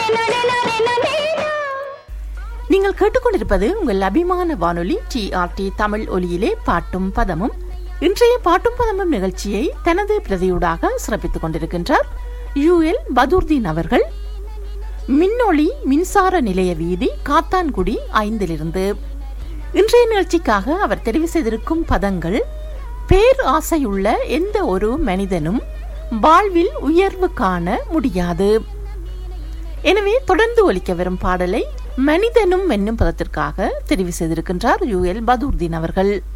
நீங்கள் கேட்டுக்கொண்டிருப்பது உங்கள் அபிமான வானொலி டிஆர்டி தமிழ் ஒலியிலே பாட்டும் பதமும் இன்றைய பாட்டும் பதமும் நிகழ்ச்சியை தனது பிரதியூடாக சிறப்பித்துக் கொண்டிருக்கின்றார் யுஎல் பதூர்தீன் அவர்கள் மின்னொளி மின்சார நிலைய வீதி காத்தான்குடி ஐந்திலிருந்து இன்றைய நிகழ்ச்சிக்காக அவர் தெரிவு செய்திருக்கும் பதங்கள் பேர் ஆசையுள்ள எந்த ஒரு மனிதனும் வாழ்வில் உயர்வு காண முடியாது எனவே தொடர்ந்து ஒலிக்க வரும் பாடலை மனிதனும் என்னும் பதத்திற்காக தெரிவு செய்திருக்கின்றார் யுஎல் பதூர்தீன் அவர்கள்